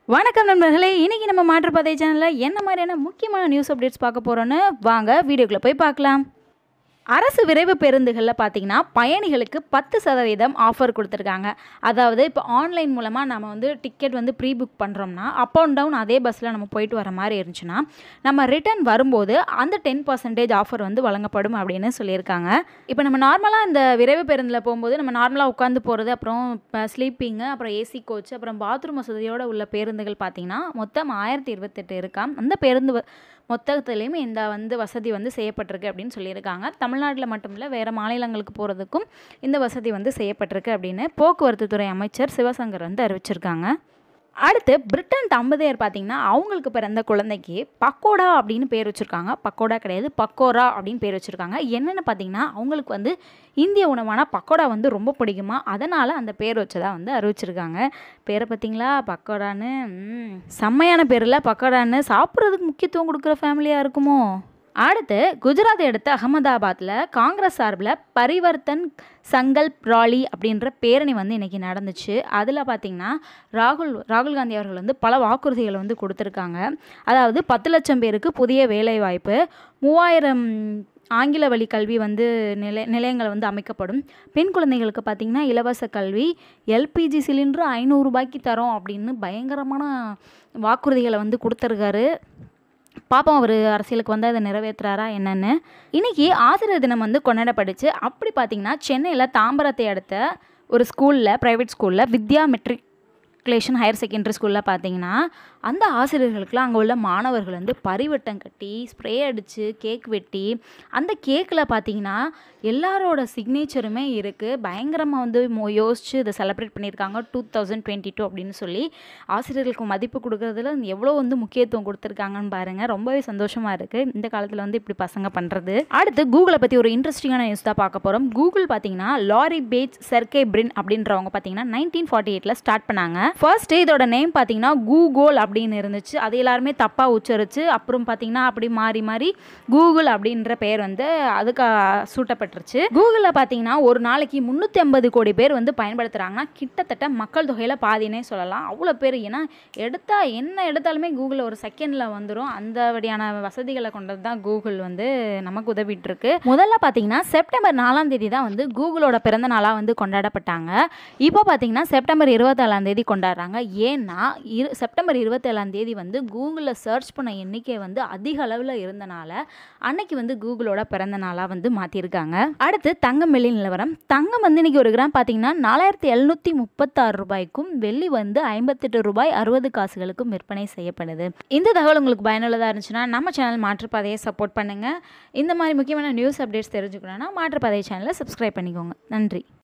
வணக்கம் நண்பர்களே இன்னைக்கு நம்ம மாற்றுப்பாதை சேனலில் என்ன மாதிரியான முக்கியமான நியூஸ் அப்டேட்ஸ் பார்க்க போகிறோன்னு வாங்க வீடியோக்குள்ளே போய் பார்க்கலாம் அரசு விரைவு பேருந்துகளில் பார்த்தீங்கன்னா பயணிகளுக்கு பத்து சதவீதம் ஆஃபர் கொடுத்துருக்காங்க அதாவது இப்போ ஆன்லைன் மூலமாக நம்ம வந்து டிக்கெட் வந்து ப்ரீ புக் பண்ணுறோம்னா அப் அண்ட் டவுன் அதே பஸ்ஸில் நம்ம போயிட்டு வர மாதிரி இருந்துச்சுன்னா நம்ம ரிட்டர்ன் வரும்போது அந்த டென் பர்சன்டேஜ் ஆஃபர் வந்து வழங்கப்படும் அப்படின்னு சொல்லியிருக்காங்க இப்போ நம்ம நார்மலாக இந்த விரைவு பேருந்தில் போகும்போது நம்ம நார்மலாக உட்காந்து போகிறது அப்புறம் ஸ்லீப்பிங்கு அப்புறம் ஏசி கோச் அப்புறம் பாத்ரூம் வசதியோடு உள்ள பேருந்துகள் பார்த்தீங்கன்னா மொத்தம் ஆயிரத்தி இருபத்தெட்டு இருக்காம் அந்த பேருந்து வ- மொத்தத்துலேயுமே இந்த வந்து வசதி வந்து செய்யப்பட்டிருக்கு அப்படின்னு சொல்லியிருக்காங்க தமிழ்நாட்டில் மட்டும் இல்லை வேறு மாநிலங்களுக்கு போகிறதுக்கும் இந்த வசதி வந்து செய்யப்பட்டிருக்கு அப்படின்னு போக்குவரத்து துறை அமைச்சர் சிவசங்கர் வந்து அறிவிச்சிருக்காங்க அடுத்து பிரிட்டன் தம்பதியர் பார்த்தீங்கன்னா அவங்களுக்கு பிறந்த குழந்தைக்கு பக்கோடா அப்படின்னு பேர் வச்சுருக்காங்க பக்கோடா கிடையாது பக்கோரா அப்படின்னு பேர் வச்சுருக்காங்க என்னென்னு பார்த்தீங்கன்னா அவங்களுக்கு வந்து இந்திய உணவான பக்கோடா வந்து ரொம்ப பிடிக்குமா அதனால் அந்த பேர் வச்சதா வந்து அறிவிச்சிருக்காங்க பேரை பார்த்தீங்களா பக்கோடான்னு ம், செம்மையான பேரில் பக்கோடான்னு சாப்பிட்றதுக்கு முக்கியத்துவம் கொடுக்குற ஃபேமிலியாக இருக்குமோ அடுத்து குஜராத் எடுத்த அகமதாபாத்தில் காங்கிரஸ் சார்பில் பரிவர்த்தன் சங்கல்ப் ராலி அப்படின்ற பேரணி வந்து இன்றைக்கி நடந்துச்சு அதில் பார்த்திங்கன்னா ராகுல் ராகுல் காந்தி அவர்கள் வந்து பல வாக்குறுதிகளை வந்து கொடுத்துருக்காங்க அதாவது பத்து லட்சம் பேருக்கு புதிய வேலைவாய்ப்பு மூவாயிரம் ஆங்கில வழி கல்வி வந்து நிலை நிலையங்கள் வந்து அமைக்கப்படும் பெண் குழந்தைகளுக்கு பார்த்திங்கன்னா இலவச கல்வி எல்பிஜி சிலிண்டர் ஐநூறுரூபாய்க்கு தரோம் அப்படின்னு பயங்கரமான வாக்குறுதிகளை வந்து கொடுத்துருக்காரு பாப்போம் அவர் அரசியலுக்கு வந்து அதை நிறைவேற்றுறாரா என்னன்னு இன்னைக்கு ஆசிரியர் தினம் வந்து கொண்டாடப்படுச்சு அப்படி பார்த்தீங்கன்னா சென்னையில் தாம்பரத்தை அடுத்த ஒரு ஸ்கூலில் ப்ரைவேட் ஸ்கூலில் வித்யா மெட்ரிகுலேஷன் ஹையர் செகண்டரி ஸ்கூலில் பார்த்தீங்கன்னா அந்த ஆசிரியர்களுக்கெல்லாம் அங்கே உள்ள மாணவர்கள் வந்து பரிவட்டம் கட்டி ஸ்ப்ரே அடித்து கேக் வெட்டி அந்த கேக்கில் பார்த்தீங்கன்னா எல்லாரோட சிக்னேச்சருமே இருக்குது பயங்கரமாக வந்து மோ- யோசிச்சு இதை செலிப்ரேட் பண்ணியிருக்காங்க டூ தௌசண்ட் டுவெண்ட்டி டூ அப்படின்னு சொல்லி ஆசிரியர்களுக்கு மதிப்பு கொடுக்கறதுல எவ்வளோ வந்து முக்கியத்துவம் கொடுத்துருக்காங்கன்னு பாருங்கள் ரொம்பவே சந்தோஷமாக இருக்குது இந்த காலத்தில் வந்து இப்படி பசங்க பண்ணுறது அடுத்து கூகுளை பற்றி ஒரு இன்ட்ரெஸ்டிங்கான நியூஸ் தான் பார்க்க போகிறோம் கூகுள் பார்த்தீங்கன்னா லாரி பேட்ஸ் செர்கே பிரின் அப்படின்றவங்க பார்த்தீங்கன்னா நைன்டீன் ஃபார்ட்டி எயிட்டில் ஸ்டார்ட் பண்ணாங்க ஃபர்ஸ்ட் இதோட நேம் பார்த்தீங்கன்னா கூகுள் அப்படின்னு இருந்துச்சு அது எல்லாருமே தப்பாக உச்சரிச்சு அப்புறம் பார்த்தீங்கன்னா அப்படி மாறி மாறி கூகுள் அப்படின்ற பெயர் வந்து அதுக்கு சூட்டப்பட்டுருச்சு கூகுளில் பார்த்தீங்கன்னா ஒரு நாளைக்கு முந்நூற்றி ஐம்பது கோடி பேர் வந்து பயன்படுத்துகிறாங்கன்னா கிட்டத்தட்ட மக்கள் தொகையில் பாதினே சொல்லலாம் அவ்வளோ பேர் ஏன்னா எடுத்தா என்ன எடுத்தாலுமே கூகுளில் ஒரு செகண்டில் வந்துடும் அந்த வழியான வசதிகளை கொண்டது தான் கூகுள் வந்து நமக்கு உதவிட்டு இருக்கு முதல்ல பார்த்தீங்கன்னா செப்டம்பர் நாலாம் தேதி தான் வந்து கூகுளோட பிறந்த நாளாக வந்து கொண்டாடப்பட்டாங்க இப்போ பார்த்தீங்கன்னா செப்டம்பர் இருபத்தேழாம் தேதி கொண்டாடுறாங்க ஏன்னா இரு செப்டம்பர் இருபத்தேழாம் தேதி வந்து கூகுளில் சர்ச் பண்ண எண்ணிக்கை வந்து அதிக அளவில் இருந்தனால அன்னைக்கு வந்து கூகுளோட பிறந்த நாளாக வந்து மாற்றிருக்காங்க அடுத்து தங்கம் வெள்ளி நிலவரம் தங்கம் வந்து இன்னைக்கு ஒரு கிராம் பார்த்தீங்கன்னா நாலாயிரத்தி எழுநூற்றி முப்பத்தாறு ரூபாய்க்கும் வெள்ளி வந்து ஐம்பத்தெட்டு ரூபாய் அறுபது காசுகளுக்கும் விற்பனை செய்யப்படுது இந்த தகவல் உங்களுக்கு பயனுள்ளதாக இருந்துச்சுன்னா நம்ம சேனல் மாற்றுப்பாதையை சப்போர்ட் பண்ணுங்கள் இந்த மாதிரி முக்கியமான நியூஸ் அப்டேட்ஸ் தெரிஞ்சுக்கணும்னா மாற்றுப்பாதை சேனலை சப்ஸ்கிரைப் பண்ணிக்கோங்க நன்றி